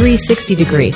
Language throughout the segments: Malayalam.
360 degree.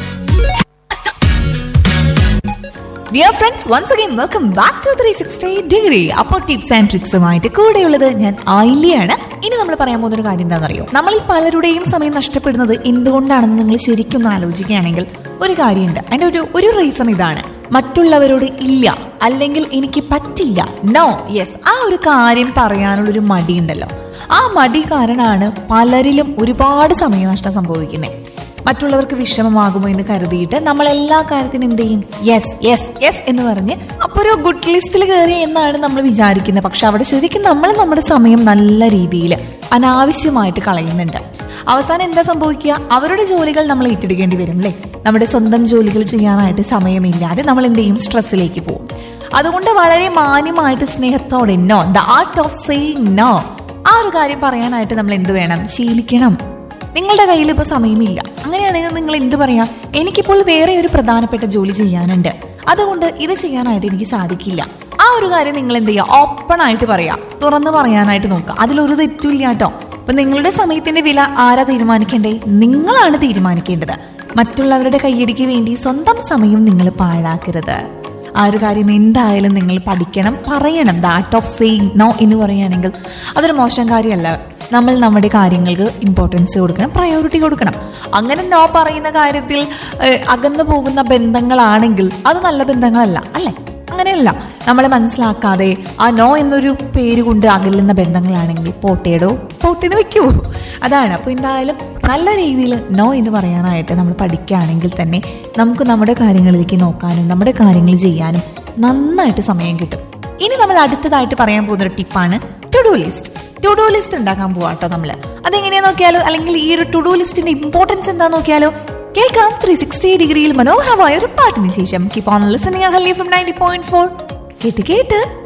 Dear friends once again welcome back to three sixty degree അപ്പോൾ ടിപ്സ് ആൻഡ് ട്രിക്സുമായിട്ട് കൂടെയുള്ളത് ഞാൻ ആയില്യാണ് ഇനി നമ്മൾ പറയാൻ പോകുന്ന ഒരു കാര്യം എന്താണെന്നറിയോ നമ്മൾ ഈ പലരുടെയും സമയം നഷ്ടപ്പെടുന്നത് എന്തുകൊണ്ടാണെന്ന് നിങ്ങൾ ശരിക്കും ഒന്ന് ആലോചിക്കുകയാണെങ്കിൽ ഒരു കാര്യമുണ്ട് അതിന്റെ ഒരു ഒരു റീസൺ ഇതാണ് മറ്റുള്ളവരോട് ഇല്ല അല്ലെങ്കിൽ എനിക്ക് പറ്റില്ല നോ യെസ് ആ ഒരു കാര്യം പറയാനുള്ളൊരു മടിയുണ്ടല്ലോ ആ മടി കാരണമാണ് പലരിലും ഒരുപാട് സമയനഷ്ടം സംഭവിക്കുന്നത് മറ്റുള്ളവർക്ക് വിഷമമാകുമോ എന്ന് കരുതിയിട്ട് നമ്മൾ എല്ലാ കാര്യത്തിനും എന്ത് ചെയ്യും യെസ് യെസ് യെസ് എന്ന് പറഞ്ഞ് അപ്പൊ ഒരു ഗുഡ് ലിസ്റ്റിൽ കയറി എന്നാണ് നമ്മൾ വിചാരിക്കുന്നത് പക്ഷെ അവിടെ ശരിക്കും നമ്മൾ നമ്മുടെ സമയം നല്ല രീതിയിൽ അനാവശ്യമായിട്ട് കളയുന്നുണ്ട് അവസാനം എന്താ സംഭവിക്കുക അവരുടെ ജോലികൾ നമ്മൾ ഏറ്റെടുക്കേണ്ടി വരും അല്ലേ നമ്മുടെ സ്വന്തം ജോലികൾ ചെയ്യാനായിട്ട് സമയമില്ലാതെ നമ്മൾ എന്ത് ചെയ്യും സ്ട്രെസ്സിലേക്ക് പോകും അതുകൊണ്ട് വളരെ മാന്യമായിട്ട് സ്നേഹത്തോടെ no the art of saying no ആ ഒരു കാര്യം പറയാനായിട്ട് നമ്മൾ എന്ത് വേണം ശീലിക്കണം നിങ്ങളുടെ കയ്യിൽ ഇപ്പോൾ സമയമില്ല അങ്ങനെയാണെങ്കിൽ നിങ്ങൾ എന്ത് പറയാം എനിക്കിപ്പോൾ വേറെ ഒരു പ്രധാനപ്പെട്ട ജോലി ചെയ്യാനുണ്ട് അതുകൊണ്ട് ഇത് ചെയ്യാനായിട്ട് എനിക്ക് സാധിക്കില്ല ആ ഒരു കാര്യം നിങ്ങൾ എന്ത് ചെയ്യുക ഓപ്പൺ ആയിട്ട് പറയാം തുറന്ന് പറയാനായിട്ട് നോക്കുക അതിലൊരു തെറ്റില്ല കേട്ടോ അപ്പൊ നിങ്ങളുടെ സമയത്തിന്റെ വില ആരാ തീരുമാനിക്കേണ്ടേ നിങ്ങളാണ് തീരുമാനിക്കേണ്ടത് മറ്റുള്ളവരുടെ കൈയടിക്ക് വേണ്ടി സ്വന്തം സമയം നിങ്ങൾ പാഴാക്കരുത് ആ ഒരു കാര്യം എന്തായാലും നിങ്ങൾ പഠിക്കണം പറയണം the art of saying no എന്ന് പറയുകയാണെങ്കിൽ അതൊരു മോശം കാര്യമല്ല നമ്മൾ നമ്മുടെ കാര്യങ്ങൾക്ക് ഇമ്പോർട്ടൻസ് കൊടുക്കണം പ്രയോറിറ്റി കൊടുക്കണം അങ്ങനെ നോ പറയുന്ന കാര്യത്തിൽ ഏഹ്, അകന്നു പോകുന്ന ബന്ധങ്ങളാണെങ്കിൽ അത് നല്ല ബന്ധങ്ങളല്ല അല്ലേ അങ്ങനെയല്ല നമ്മളെ മനസ്സിലാക്കാതെ ആ നോ എന്നൊരു പേര് കൊണ്ട് അകലുന്ന ബന്ധങ്ങളാണെങ്കിൽ പോട്ടേടോ പോട്ടേന്ന് വെക്കൂ അതാണ് അപ്പോൾ എന്തായാലും നല്ല രീതിയിൽ നോ എന്ന് പറയാനായിട്ട് നമ്മൾ പഠിക്കുകയാണെങ്കിൽ തന്നെ നമുക്ക് നമ്മുടെ കാര്യങ്ങളിലേക്ക് നോക്കാനും നമ്മുടെ കാര്യങ്ങൾ ചെയ്യാനും നന്നായിട്ട് സമയം കിട്ടും ഇനി നമ്മൾ അടുത്തതായിട്ട് പറയാൻ പോകുന്ന ഒരു ടിപ്പാണ് to do list to do list ഉണ്ടാക്കാൻ പോവാട്ടോ നമ്മള് അതെങ്ങനെയാ നോക്കിയാലോ അല്ലെങ്കിൽ ഈ ഒരു ടു ഡു ലിസ്റ്റിന്റെ ഇമ്പോർട്ടൻസ് എന്താ നോക്കിയാലോ കേൾക്കാം ത്രീ സിക്സ്റ്റി ഡിഗ്രിയിൽ മനോഹരമായ ഒരു പാട്ടിന് ശേഷം കീപ് ഓൺ ലിസണിംഗ് ഹലി ഫ്രം നയൻറ്റി പോയിന്റ് ഫോർ കേട്ട് കേട്ട്